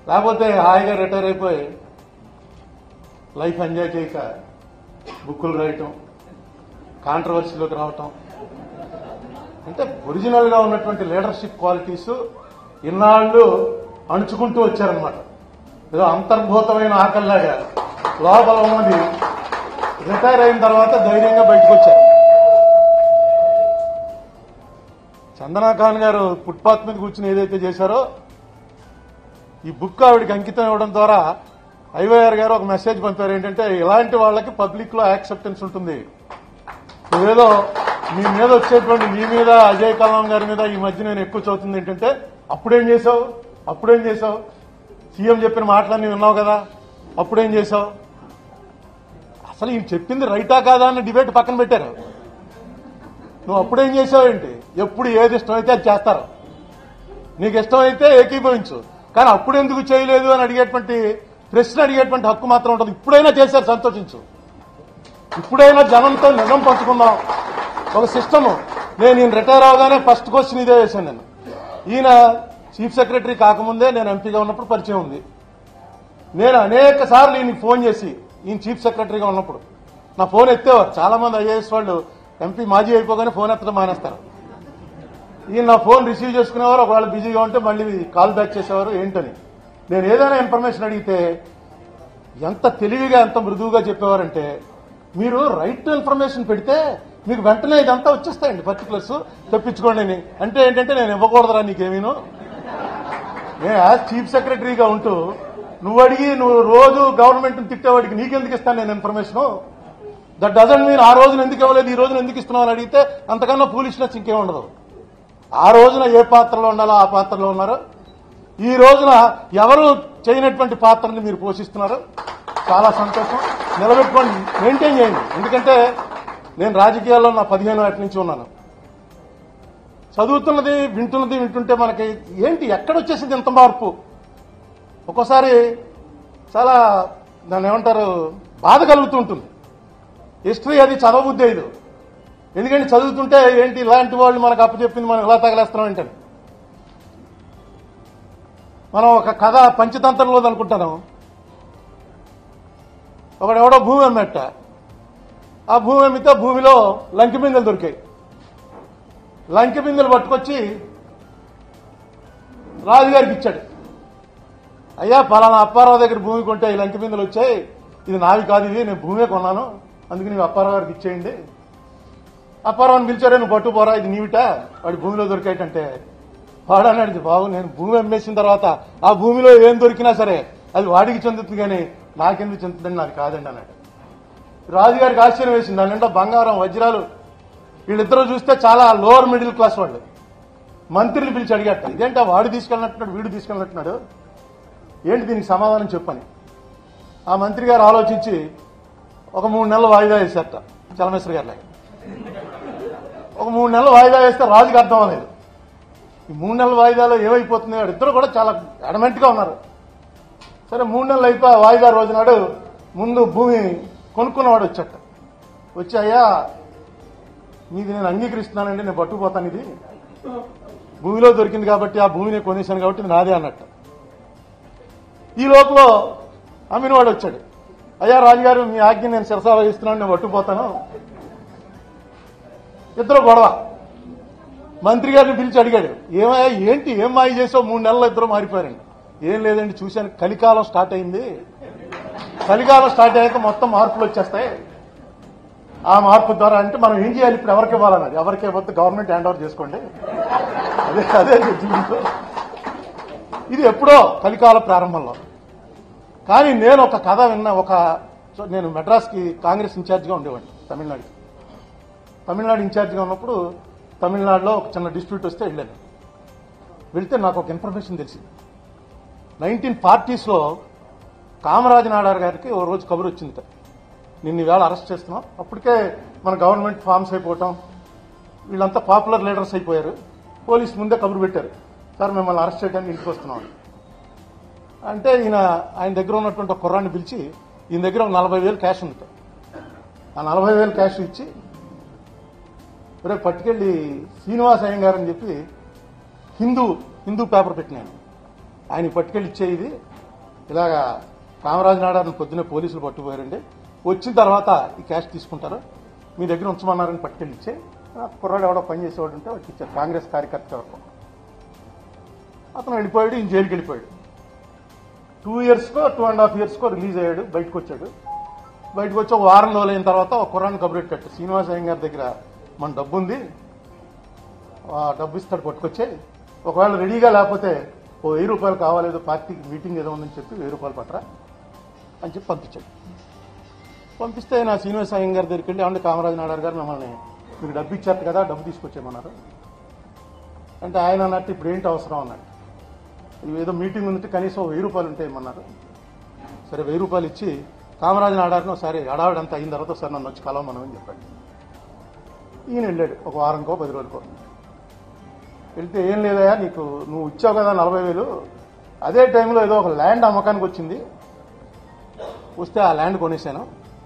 లేకపోతే హాయిగా రిటైర్ అయిపోయి లైఫ్ ఎంజాయ్ చేయక బుక్కులు రాయటం కాంట్రవర్సీలోకి రావటం అంటే ఒరిజినల్ గా ఉన్నటువంటి లీడర్షిప్ క్వాలిటీస్ ఇన్నాళ్ళు అణుచుకుంటూ వచ్చారనమాట ఏదో అంతర్భూతమైన ఆకలిలాగా లోపల ఉన్నది రిటైర్ అయిన తర్వాత ధైర్యంగా బయటకు వచ్చారు చందనా ఖాన్ గారు ఫుట్పాత్ మీద కూర్చుని ఏదైతే చేశారో ఈ బుక్ ఆవిడకి అంకితం ఇవ్వడం ద్వారా ఐవైఆర్ గారు ఒక మెసేజ్ పంపారు ఏంటంటే ఇలాంటి వాళ్ళకి పబ్లిక్ లో యాక్సెప్టెన్స్ ఉంటుంది నువ్వేదో మీ మీద వచ్చేటువంటి మీ మీద అజయ్ కలాం గారి మీద ఈ మధ్య నేను ఎక్కువ చదువుతుంది ఏంటంటే అప్పుడేం చేసావు అప్పుడేం చేసావు సీఎం చెప్పిన మాటలన్నీ విన్నావు కదా అప్పుడేం చేసావు అసలు ఈయన చెప్పింది రైటా కాదా అన్న డిబేట్ పక్కన పెట్టారు నువ్వు అప్పుడేం చేసావేంటి ఎప్పుడు ఏది ఇష్టమైతే అది చేస్తారు నీకు ఇష్టమైతే ఏకీభవించు కానీ అప్పుడు ఎందుకు చేయలేదు అని అడిగేటువంటి ప్రశ్న అడిగేటువంటి హక్కు మాత్రం ఉంటుంది ఇప్పుడైనా చేశారు సంతోషించు ఇప్పుడైనా జనంతో నిజం పంచుకుందాం ఒక సిస్టమ్ నేను ఈయన రిటైర్ అవగానే ఫస్ట్ క్వశ్చన్ ఇదే వేశాను నేను ఈయన చీఫ్ సెక్రటరీ కాకముందే నేను ఎంపీగా ఉన్నప్పుడు పరిచయం ఉంది నేను అనేక సార్లు ఈయన ఫోన్ చేసి ఈయన చీఫ్ సెక్రటరీగా ఉన్నప్పుడు నా ఫోన్ ఎత్తేవారు చాలా మంది ఐఏఎస్ వాళ్ళు ఎంపీ మాజీ అయిపోగానే ఫోన్ ఎత్తడం మానేస్తారు ఈయన నా ఫోన్ రిసీవ్ చేసుకునేవారు ఒకవేళ బిజీగా ఉంటే మళ్ళీ కాల్ బ్యాక్ చేసేవారు ఏంటని నేను ఏదైనా ఇన్ఫర్మేషన్ అడిగితే ఎంత తెలివిగా ఎంత మృదువుగా చెప్పేవారంటే మీరు రైట్ టు ఇన్ఫర్మేషన్ పెడితే మీకు వెంటనే ఇదంతా వచ్చేస్తాయండి పర్టికులర్స్ తెప్పించుకోండి అని అంటే ఏంటంటే నేను ఇవ్వకూడదురా నీకేమీను నేను యాజ్ చీఫ్ సెక్రటరీగా ఉంటూ నువ్వు అడిగి నువ్వు రోజు గవర్నమెంట్ తిట్టేవాడికి నీకెందుకు ఇస్తాను నేను ఇన్ఫర్మేషన్ దట్ డజంట్ మీన్ ఆ రోజున ఎందుకు ఇవ్వలేదు ఈ రోజున ఎందుకు ఇస్తున్నావు అని అడిగితే అంతకన్నా ఫూలిష్నెస్ ఇంకేం ఉండదు ఆ రోజున ఏ పాత్రలో ఉండాలో ఆ పాత్రలో ఉన్నారు ఈ రోజున ఎవరు చేయనటువంటి పాత్రని మీరు పోషిస్తున్నారు చాలా సంతోషం నిలబెట్టుకోండి మెయింటైన్ చేయండి ఎందుకంటే నేను రాజకీయాల్లో నా పదిహేను ఏటి నుంచి ఉన్నాను చదువుతున్నది వింటున్నది వింటుంటే మనకి ఏంటి ఎక్కడొచ్చేసింది ఇంత మార్పు ఒక్కోసారి చాలా దాన్ని ఏమంటారు బాధ కలుగుతూ ఉంటుంది హిస్టరీ అది చదవబుద్ధి అయ్యదు ఎందుకంటే చదువుతుంటే ఏంటి ఇలాంటి వాళ్ళు మనకు అప్పచెప్పింది మనం ఇలా తగలేస్తున్నాం ఏంటని మనం ఒక కథ పంచతంత్రంలో అనుకుంటాను ఒకడెవడో భూమి అమ్మేట ఆ భూమి అమ్మితే భూమిలో లంకి బిందెలు దొరికాయి లంకి బిందెలు పట్టుకొచ్చి రాజుగారికి ఇచ్చాడు అయ్యా పలానా అప్పారావు దగ్గర భూమి కొంటే ఈ లంకి బిందెలు వచ్చాయి ఇది నావి కాదు ఇది నేను భూమే కొన్నాను అందుకని నీవు అప్పారావు గారికి ఇచ్చేయండి అప్పారావుని పిలిచారే నువ్వు పట్టు పోరా ఇది నీవిట వాడి భూమిలో దొరికాయంటే వాడన్నాడు బాబు నేను భూమి అమ్మేసిన తర్వాత ఆ భూమిలో ఏం దొరికినా సరే అది వాడికి చెందుతుంది కానీ నాకెందుకు చెందుతుందని నాకు కాదండి అన్నాడు రాజుగారికి ఆశ్చర్యం వేసింది దాని నిండా బంగారం వజ్రాలు వీళ్ళిద్దరూ చూస్తే చాలా లోవర్ మిడిల్ క్లాస్ వాళ్ళు మంత్రులు పిలిచి అడిగట ఇదేంటా వాడు తీసుకెళ్ళినట్టున్నాడు వీడు తీసుకెళ్ళినట్టున్నాడు ఏంటి దీనికి సమాధానం చెప్పని ఆ మంత్రి గారు ఆలోచించి ఒక మూడు నెలలు వాయిదా వేశారట చలమేశ్వర గారి లాగా ఒక మూడు నెలలు వాయిదా వేస్తే రాజుకి అర్థం అవ్వలేదు ఈ మూడు నెలల వాయిదాలో ఏమైపోతుంది ఇద్దరు కూడా చాలా అడమెంట్ గా ఉన్నారు సరే మూడు నెలలు అయిపోయి ఆ వాయిదా రోజు నాడు ముందు భూమి కొనుక్కున్నవాడు వచ్చాట వచ్చి అయ్యా మీది నేను అంగీకరిస్తున్నానండి నేను పట్టుకుపోతాను ఇది భూమిలో దొరికింది కాబట్టి ఆ భూమిని కొనేశాను కాబట్టి ఇది నాదే అన్నట్టు ఈ లోపల అమ్మినవాడు వచ్చాడు అయ్యా రాజుగారు మీ ఆజ్ఞ నేను శిరసా వహిస్తున్నాను నేను పట్టుకుపోతాను ఇద్దరు గొడవ మంత్రి గారిని పిలిచి అడిగాడు ఏమయ్యా ఏంటి ఏం మాయ చేసావు మూడు నెలలు ఇద్దరు మారిపోయారండి ఏం లేదండి చూశాను కలికాలం స్టార్ట్ అయింది కలికాలం స్టార్ట్ అయ్యాక మొత్తం మార్పులు వచ్చేస్తాయి ఆ మార్పు ద్వారా అంటే మనం ఏం చేయాలి ఇప్పుడు ఎవరికి ఇవ్వాలన్నది ఎవరికి ఇవ్వద్దు గవర్నమెంట్ హ్యాండ్ ఓవర్ చేసుకోండి అదే అదే జీవితం ఇది ఎప్పుడో కలికాల ప్రారంభంలో కానీ నేను ఒక కథ విన్న ఒక సో నేను మెడ్రాస్కి కాంగ్రెస్ ఇన్ఛార్జిగా ఉండేవాడిని తమిళనాడుకి తమిళనాడు ఇన్ఛార్జిగా ఉన్నప్పుడు తమిళనాడులో ఒక చిన్న డిస్ప్యూట్ వస్తే వెళ్ళాను వెళ్తే నాకు ఒక ఇన్ఫర్మేషన్ తెలిసింది నైన్టీన్ ఫార్టీస్లో కామరాజు నాడార్ గారికి ఓ రోజు కబురు వచ్చింది నిన్ను ఈవేళ అరెస్ట్ చేస్తున్నాం అప్పటికే మన గవర్నమెంట్ ఫార్మ్స్ అయిపోవటం వీళ్ళంతా పాపులర్ లీడర్స్ అయిపోయారు పోలీసు ముందే కబురు పెట్టారు సార్ మిమ్మల్ని అరెస్ట్ చేయడానికి ఇంటికి వస్తున్నాం అని. అంటే ఈయన ఆయన దగ్గర ఉన్నటువంటి ఒక కుర్రాన్ని పిలిచి ఈయన దగ్గర ఒక నలభై వేలు క్యాష్ ఉంది ఆ నలభై వేలు క్యాష్ ఇచ్చి రేపు పట్టుకెళ్ళి శ్రీనివాస్ అయ్యం గారు అని చెప్పి హిందూ హిందూ పేపర్ పెట్టినాను ఆయన పట్టుకెళ్ళి ఇచ్చే ఇది ఇలాగా కామరాజు నాడారిని పొద్దున్నే పోలీసులు పట్టుకుపోయారండి వచ్చిన తర్వాత ఈ క్యాష్ తీసుకుంటారు మీ దగ్గర ఉంచమన్నారని పట్టుకెళ్ళి ఇచ్చే ఆ కుర్రాడు ఎవడో పని చేసేవాడు ఉంటే వాడికి ఇచ్చారు కాంగ్రెస్ కార్యకర్త ఎవరికో అతను వెళ్ళిపోయాడు ఈయన జైలుకి వెళ్ళిపోయాడు టూ ఇయర్స్కో టూ అండ్ హాఫ్ ఇయర్స్కో రిలీజ్ అయ్యాడు బయటకు వచ్చాడు బయటకు వచ్చి ఒక వారం రోజులు అయిన తర్వాత ఒక కుర్రాన్ని కబురెట్ కట్టు శ్రీనివాస అయ్య గారి దగ్గర మన డబ్బు ఉంది ఆ డబ్బు ఇస్తాడు పట్టుకొచ్చే ఒకవేళ రెడీగా లేకపోతే ఓ వెయ్యి రూపాయలు కావాలేదో పార్టీకి మీటింగ్ ఏదో ఉందని చెప్పి వెయ్యి రూపాయలు పట్టరా అని చెప్పి పంపించాడు పంపిస్తే నా శ్రీనివాస అయ్య గారి దగ్గరికి వెళ్ళి ఏమంటే కామరాజు నాడారు గారు మిమ్మల్ని మీకు డబ్బు ఇచ్చారు కదా డబ్బు తీసుకొచ్చేయమన్నారు అంటే ఆయన అన్నట్టు ఇప్పుడు ఏంటి అవసరం అన్నట్టు ఇది ఏదో మీటింగ్ ఉందంటే కనీసం వెయ్యి రూపాయలు ఉంటాయమన్నారు సరే వెయ్యి రూపాయలు ఇచ్చి కామరాజు నాడారిని ఒకసారి హడావిడంతా అయిన తర్వాత ఒకసారి నన్ను వచ్చి కలవమని అని చెప్పాడు ఈయన వెళ్ళాడు ఒక వారంకో పది రోజులకో వెళ్తే ఏం లేదయా నీకు నువ్వు ఇచ్చావు కదా నలభై వేలు అదే టైంలో ఏదో ఒక ల్యాండ్ అమ్మకానికి వచ్చింది వస్తే ఆ ల్యాండ్ కొనేశాను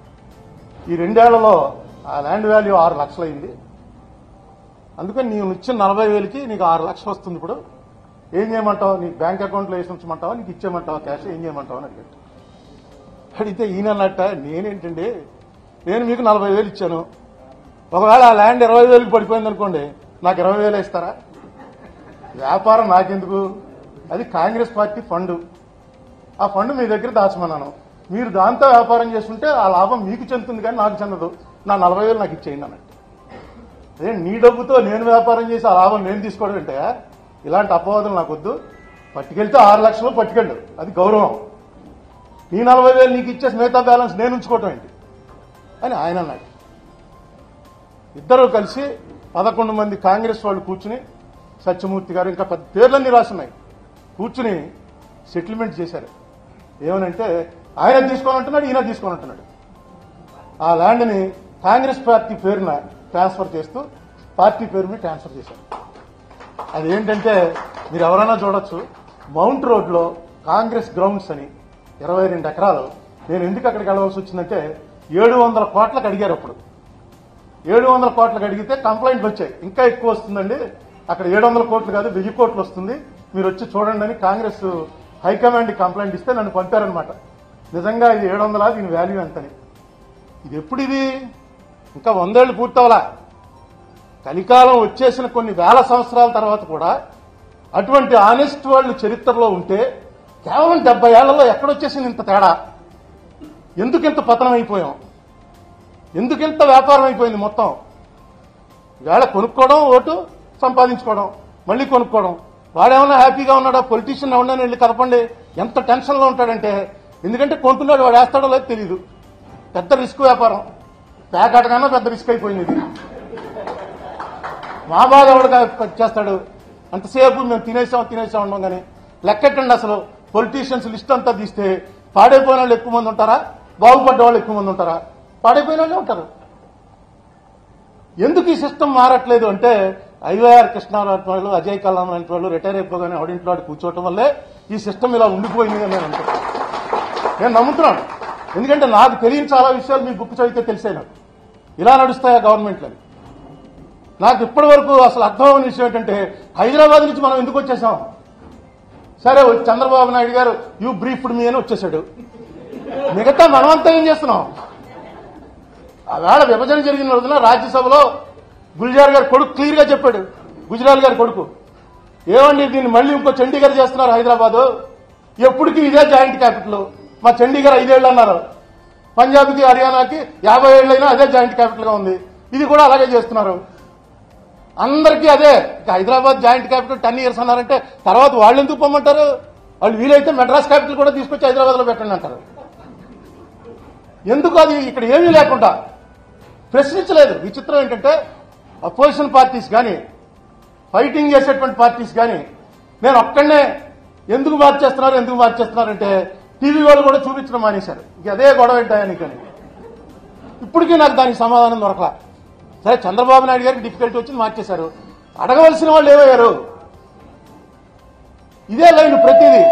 ఈ రెండేళ్లలో ఆ ల్యాండ్ వాల్యూ ఆరు లక్షలు అయింది అందుకని నీవు ఇచ్చిన నలభై వేలకి నీకు ఆరు లక్షలు వస్తుంది ఇప్పుడు ఏం చేయమంటావు నీ బ్యాంక్ అకౌంట్లో వేసి ఉంచమంటావా నీకు ఇచ్చేయమంటావా క్యాష్ ఏం చేయమంటావు అని అడిగాడు అడిగితే ఈయన అన్నట్ట నేనేంటండి నేను మీకు నలభై వేలు ఇచ్చాను ఒకవేళ ఆ ల్యాండ్ ఇరవై వేలకు పడిపోయింది అనుకోండి నాకు ఇరవై వేలు ఇస్తారా వ్యాపారం నాకెందుకు అది కాంగ్రెస్ పార్టీ ఫండ్ ఆ ఫండ్ మీ దగ్గర దాచమన్నాను మీరు దాంతో వ్యాపారం చేస్తుంటే ఆ లాభం మీకు చెందుతుంది కానీ నాకు చెందదు నా నలభై వేలు నాకు ఇచ్చేయండి అన్నట్టు అదే నీ డబ్బుతో నేను వ్యాపారం చేసి ఆ లాభం నేను తీసుకోవడం ఏంటే ఇలాంటి అపవాదులు నాకు వద్దు పట్టుకెళ్తే ఆరు లక్షలు పట్టుకెళ్ళు అది గౌరవం నీ నలభై వేలు నీకు ఇచ్చేసి మిగతా బ్యాలెన్స్ నేను ఉంచుకోవటం ఏంటి అని ఆయన అన్నాడు ఇద్దరు కలిసి పదకొండు మంది కాంగ్రెస్ వాళ్ళు కూర్చుని సత్యమూర్తి గారు ఇంకా పెద్ద పేర్లన్నీ రాసున్నాయి కూర్చుని సెటిల్మెంట్ చేశారు ఏమనంటే ఆయన తీసుకోనంటున్నాడు ఈయన తీసుకోనంటున్నాడు ఆ ల్యాండ్ని కాంగ్రెస్ పార్టీ పేరున ట్రాన్స్ఫర్ చేస్తూ పార్టీ పేరు మీద ట్రాన్స్ఫర్ చేశారు అది ఏంటంటే మీరు ఎవరైనా చూడొచ్చు మౌంట్ రోడ్లో కాంగ్రెస్ గ్రౌండ్స్ అని ఇరవై రెండు ఎకరాలు నేను ఎందుకు అక్కడికి వెళ్ళవలసి వచ్చిందంటే ఏడు వందల కోట్లకు అడిగారు అప్పుడు ఏడు వందల కోట్లకు అడిగితే కంప్లైంట్లు వచ్చాయి ఇంకా ఎక్కువ వస్తుందండి అక్కడ ఏడు వందల కోట్లు కాదు వెయ్యి కోట్లు వస్తుంది మీరు వచ్చి చూడండి అని కాంగ్రెస్ హైకమాండ్ కంప్లైంట్ ఇస్తే నన్ను పంపారనమాట నిజంగా ఇది ఏడు వందల దీని వాల్యూ ఎంతని ఇది ఎప్పుడు ఇది ఇంకా వందేళ్లు పూర్తవలా కలికాలం వచ్చేసిన కొన్ని వేల సంవత్సరాల తర్వాత కూడా అటువంటి ఆనెస్ట్ వాళ్ళు చరిత్రలో ఉంటే కేవలం డెబ్బై ఏళ్లలో ఎక్కడొచ్చేసింది ఇంత తేడా ఎందుకింత పతనం అయిపోయాం ఎందుకింత వ్యాపారం అయిపోయింది మొత్తం వేళ కొనుక్కోవడం ఓటు సంపాదించుకోవడం మళ్ళీ కొనుక్కోవడం వాడేమన్నా హ్యాపీగా ఉన్నాడా పొలిటీషియన్ ఎవడని వెళ్ళి కలపండి ఎంత టెన్షన్లో ఉంటాడంటే ఎందుకంటే కొంటున్నాడు వాడు వేస్తాడో లేదో తెలియదు పెద్ద రిస్క్ వ్యాపారం ప్యాకాట కన్నా పెద్ద రిస్క్ అయిపోయింది ఇది మా బాధ ఎవడుగా చేస్తాడు అంతసేపు మేము తినేసాం తినేసాం ఉన్నాం కానీ లెక్కెట్టండి అసలు పొలిటీషియన్స్ లిస్ట్ అంతా తీస్తే పాడైపోయిన వాళ్ళు ఎక్కువ మంది ఉంటారా బాగుపడ్డ వాళ్ళు ఎక్కువ మంది ఉంటారా పాడైపోయిన వాళ్ళే ఉంటారు ఎందుకు ఈ సిస్టమ్ మారట్లేదు అంటే ఐవైఆర్ కృష్ణారావు వాళ్ళు అజయ్ కలాం లాంటి వాళ్ళు రిటైర్ అయిపోగానే ఆడింట్లో వాడు కూర్చోవటం వల్లే ఈ సిస్టమ్ ఇలా ఉండిపోయింది అని నేను అనుకుంటున్నాను నేను నమ్ముతున్నాను ఎందుకంటే నాకు తెలియని చాలా విషయాలు మీ బుక్ చదివితే తెలిసాయి నాకు ఇలా నడుస్తాయా గవర్నమెంట్లు అని నాకు ఇప్పటి వరకు అసలు అర్థం అవ్వని విషయం ఏంటంటే హైదరాబాద్ నుంచి మనం ఎందుకు వచ్చేసాం సరే చంద్రబాబు నాయుడు గారు యూ బ్రీఫ్డ్ మీ అని వచ్చేసాడు మిగతా మనమంతా ఏం చేస్తున్నాం ఆ వేళ విభజన జరిగిన రోజున రాజ్యసభలో గుల్జార్ గారు కొడుకు క్లియర్ గా చెప్పాడు గుజరాల్ గారి కొడుకు ఏమండి దీన్ని మళ్ళీ ఇంకో చండీగఢ్ చేస్తున్నారు హైదరాబాద్ ఎప్పటికీ ఇదే జాయింట్ క్యాపిటల్ మా చండీగఢ్ ఐదేళ్ళు అన్నారు పంజాబ్కి హర్యానాకి యాభై ఏళ్ళైనా అదే జాయింట్ క్యాపిటల్ గా ఉంది ఇది కూడా అలాగే చేస్తున్నారు అందరికీ అదే ఇక Hyderabad joint capital ten years అన్నారంటే తర్వాత వాళ్ళు ఎందుకు పొమ్మంటారు వాళ్ళు వీలైతే మెడ్రాస్ క్యాపిటల్ కూడా తీసుకొచ్చి హైదరాబాద్ లో పెట్టండి అంటారు ఎందుకు అది ఇక్కడ ఏమీ లేకుండా ప్రశ్నించలేదు విచిత్రం ఏంటంటే అపోజిషన్ పార్టీస్ కానీ ఫైటింగ్ చేసేటువంటి పార్టీస్ కానీ నేను ఒక్కడనే ఎందుకు మార్చేస్తున్నారు ఎందుకు మార్చేస్తున్నారంటే టీవీ వాళ్ళు కూడా చూపించడం మానేశారు ఇక అదే గొడవ ఏంటాయా నీకని ఇప్పటికీ నాకు దానికి సమాధానం దొరకలా సరే చంద్రబాబు నాయుడు గారికి డిఫికల్టీ వచ్చింది మార్చేశారు అడగవలసిన వాళ్ళు ఏమయ్యారు ఇదే లైన్ ప్రతిదీ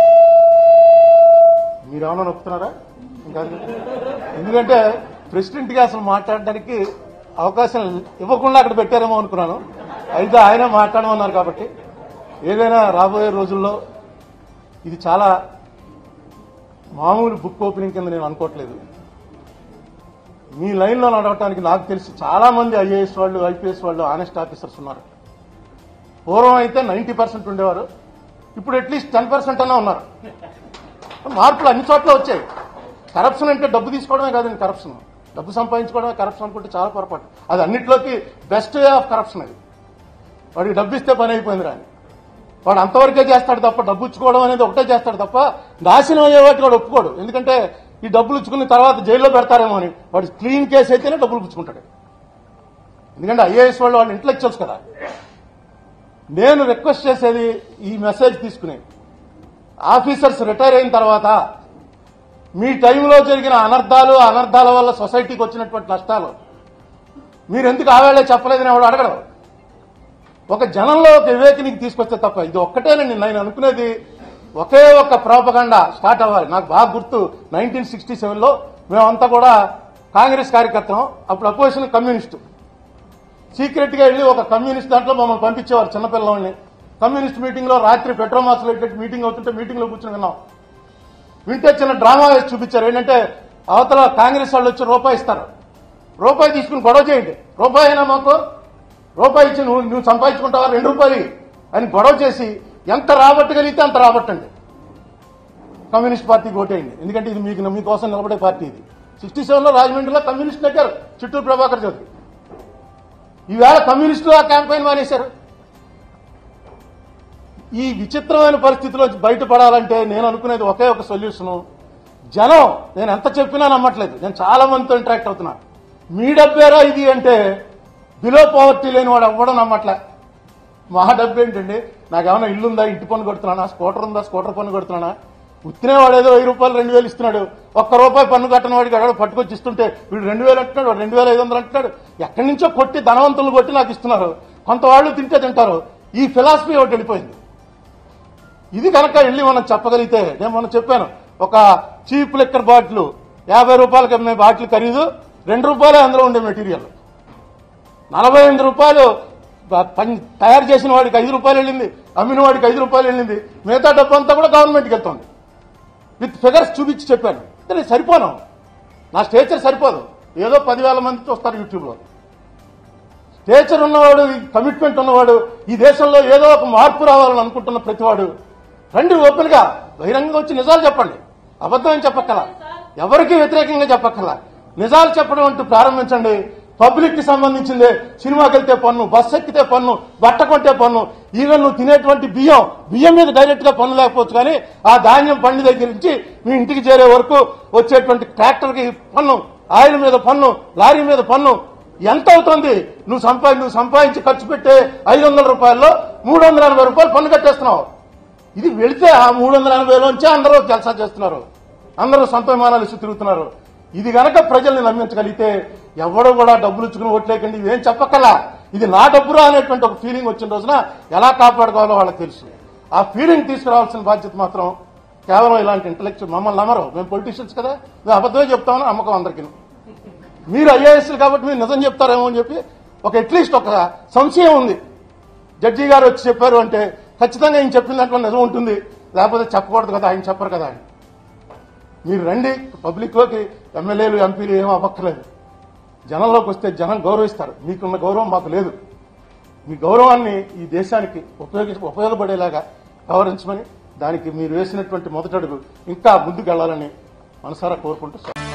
మీరేమన్నా నొప్పుతున్నారా ఇంకా ఎందుకంటే ప్రెసిడెంట్గా అసలు మాట్లాడడానికి అవకాశం ఇవ్వకుండా అక్కడ పెట్టారేమో అనుకున్నాను అయితే ఆయన మాట్లాడమన్నారు కాబట్టి ఏదైనా రాబోయే రోజుల్లో ఇది చాలా మామూలు బుక్ ఓపెనింగ్ కింద నేను అనుకోవట్లేదు మీ లైన్లో నడవటానికి నాకు తెలిసి చాలా మంది ఐఏఎస్ వాళ్ళు ఐపీఎస్ వాళ్ళు ఆనెస్ట్ ఆఫీసర్స్ ఉన్నారు పూర్వం అయితే నైంటీ పర్సెంట్ ఉండేవారు ఇప్పుడు అట్లీస్ట్ టెన్ పర్సెంట్ అన్నా ఉన్నారు మార్పులు అన్ని చోట్ల వచ్చాయి కరప్షన్ అంటే డబ్బు తీసుకోవడమే కాదండి కరప్షన్ డబ్బు సంపాదించుకోవడమే కరప్షన్ అనుకుంటే చాలా పొరపాటు అది అన్నిట్లోకి బెస్ట్ వే ఆఫ్ కరప్షన్ అది వాడికి డబ్బు ఇస్తే పని అయిపోయింది రాని వాడు అంతవరకే చేస్తాడు తప్ప డబ్బు ఇచ్చుకోవడం అనేది ఒకటే చేస్తాడు తప్ప నాశనం అయ్యే వాటికి వాడు ఒప్పుకోడు ఎందుకంటే ఈ డబ్బులు ఇచ్చుకున్న తర్వాత జైల్లో పెడతారేమో అని వాడు క్లీన్ కేసు అయితేనే డబ్బులు పుచ్చుకుంటాడు ఎందుకంటే ఐఏఎస్ వాళ్ళు వాళ్ళు ఇంటలెక్చువల్స్ కదా నేను రిక్వెస్ట్ చేసేది ఈ మెసేజ్ తీసుకుని ఆఫీసర్స్ రిటైర్ అయిన తర్వాత మీ టైంలో జరిగిన అనర్థాలు అనర్థాల వల్ల సొసైటీకి వచ్చినటువంటి నష్టాలు మీరు ఎందుకు ఆవేళే చెప్పలేదని ఎవడు అడగడం ఒక జనంలో ఒక వివేకినికి తీసుకొస్తే తప్ప ఇది ఒక్కటేనండి నేను అనుకునేది ఒకే ఒక్క ప్రాపగండా స్టార్ట్ అవ్వాలి నాకు బాగా గుర్తు నైన్టీన్ సిక్స్టీ సెవెన్లో మేమంతా కూడా కాంగ్రెస్ కార్యకర్తం అప్పుడు అపోజిషన్ కమ్యూనిస్టు సీక్రెట్ గా వెళ్ళి ఒక కమ్యూనిస్ట్ దాంట్లో మమ్మల్ని పంపించేవారు చిన్నపిల్లల్ని కమ్యూనిస్ట్ మీటింగ్ లో రాత్రి పెట్రోమాస్ మీటింగ్ అవుతుంటే మీటింగ్ లో కూర్చొని విన్నాం వింటే చిన్న డ్రామా వేసి చూపించారు ఏంటంటే అవతల కాంగ్రెస్ వాళ్ళు వచ్చి రూపాయి ఇస్తారు రూపాయి తీసుకుని గొడవ చేయండి రూపాయి అయినా మాకు రూపాయి ఇచ్చి నువ్వు నువ్వు సంపాదించుకుంటావా రెండు రూపాయలు ఇయ్యి అని గొడవ చేసి ఎంత రాబట్టగలిగితే అంత రాబట్టండి కమ్యూనిస్ట్ పార్టీకి ఓటేయండి ఎందుకంటే ఇది మీకు మీకోసం నిలబడే పార్టీ ఇది సిక్స్టీ సెవెన్ లో రాజమండ్రిలో కమ్యూనిస్ట్ నెట్టారు చిట్టూరు ప్రభాకర్ చౌదరి ఈవేళ కమ్యూనిస్టులు ఆ క్యాంపెయిన్ మానేశారు ఈ విచిత్రమైన పరిస్థితిలో బయటపడాలంటే నేను అనుకునేది ఒకే ఒక సొల్యూషను జనం నేను ఎంత చెప్పినా నమ్మట్లేదు నేను చాలా మందితో ఇంటరాక్ట్ అవుతున్నా మీ డబ్బేరా ఇది అంటే బిలో పవర్టీ లేని వాడు అవ్వడం నమ్మట్లే మా డబ్బు ఏంటండి నాకేమైనా ఇల్లు ఉందా ఇంటి పన్ను కొడుతున్నానా స్కూటర్ ఉందా స్కూటర్ పన్ను కొడుతున్నానా ఉత్తినే వాడు ఏదో వెయ్యి రూపాయలు రెండు వేలు ఇస్తున్నాడు ఒక్క రూపాయి పన్ను కట్టిన వాడికి ఎక్కడ పట్టుకొచ్చి ఇస్తుంటే వీడు రెండు వేలు అంటున్నాడు వాడు రెండు వేల ఐదు వందలు అంటున్నాడు ఎక్కడి నుంచో కొట్టి ధనవంతులు కొట్టి నాకు ఇస్తున్నారు కొంత వాళ్ళు తింటే తింటారు ఈ ఫిలాసఫీ ఒకటి వెళ్ళిపోయింది ఇది కనుక వెళ్ళి మనం చెప్పగలిగితే నేను మొన్న చెప్పాను ఒక చీప్ లిక్కర్ బాటిల్ యాభై రూపాయలకి అమ్మే బాటిల్ ఖరీదు రెండు రూపాయలే అందులో ఉండే మెటీరియల్ నలభై ఎనిమిది రూపాయలు బ- పని తయారు చేసిన వాడికి ఐదు రూపాయలు వెళ్ళింది అమ్మిన వాడికి ఐదు రూపాయలు వెళ్ళింది మిగతా డబ్బు అంతా కూడా గవర్నమెంట్కి వెళ్తుంది విత్ ఫిగర్స్ చూపించి చెప్పాను అంటే నేను సరిపోను నా స్టేచర్ సరిపోదు ఏదో పదివేల మంది చూస్తారు యూట్యూబ్లో స్టేచర్ ఉన్నవాడు ఈ కమిట్మెంట్ ఉన్నవాడు ఈ దేశంలో ఏదో ఒక మార్పు రావాలని అనుకుంటున్న ప్రతివాడు రండి ఓపెన్ గా బహిరంగంగా వచ్చి నిజాలు చెప్పండి అబద్ధం ఏం చెప్పక్కల ఎవరికి వ్యతిరేకంగా చెప్పక్కల నిజాలు చెప్పడం అంటూ ప్రారంభించండి పబ్లిక్ కి సంబంధించిందే సినిమాకి వెళ్తే పన్ను బస్ ఎక్కితే పన్ను బట్ట కొంటే పన్ను ఈవెన్ నువ్వు తినేటువంటి బియ్యం బియ్యం మీద డైరెక్ట్ గా పన్ను లేకపోవచ్చు కానీ ఆ ధాన్యం పండి దగ్గర నుంచి మీ ఇంటికి చేరే వరకు వచ్చేటువంటి ట్రాక్టర్ కి పన్ను ఆయిల్ మీద పన్ను లారీ మీద పన్ను ఎంత అవుతుంది నువ్వు సంపాది నువ్వు సంపాదించి ఖర్చు పెట్టే ఐదు వందల రూపాయల్లో మూడు వందల ఎనభై రూపాయలు పన్ను కట్టేస్తున్నావు ఇది వెళితే ఆ మూడు వందల ఎనభైలోంచే అందరూ జలసా చేస్తున్నారు అందరూ సొంత విమానాలు ఇచ్చి తిరుగుతున్నారు ఇది గనక ప్రజల్ని నమ్మించగలిగితే ఎవడు కూడా డబ్బులు ఇచ్చుకుని ఓట్లేకండి ఇవేం చెప్పకలా ఇది నా డబ్బురా అనేటువంటి ఒక ఫీలింగ్ వచ్చిన రోజున ఎలా కాపాడుకోవాలో వాళ్ళకి తెలుసు ఆ ఫీలింగ్ తీసుకురావాల్సిన బాధ్యత మాత్రం కేవలం ఇలాంటి ఇంటలెక్చువల్ మమ్మల్ని నమ్మరు మేము పొలిటీషియన్స్ కదా మేము అబద్ధమే చెప్తామని నమ్మకం అందరికీ మీరు ఐఏఎస్లు కాబట్టి మీరు నిజం చెప్తారేమో అని చెప్పి ఒక అట్లీస్ట్ ఒక సంశయం ఉంది జడ్జి గారు వచ్చి చెప్పారు అంటే ఖచ్చితంగా ఆయన చెప్పిన దాంట్లో నిజం ఉంటుంది లేకపోతే చెప్పకూడదు కదా ఆయన చెప్పరు కదా ఆయన మీరు రండి పబ్లిక్లోకి ఎమ్మెల్యేలు ఎంపీలు ఏమీ అవ్వక్కర్లేదు జనంలోకి వస్తే జనం గౌరవిస్తారు మీకున్న గౌరవం మాకు లేదు మీ గౌరవాన్ని ఈ దేశానికి ఉపయోగి ఉపయోగపడేలాగా వ్యవహరించమని దానికి మీరు వేసినటువంటి మొదటడుగు ఇంకా ముందుకు వెళ్ళాలని మనసారా కోరుకుంటూ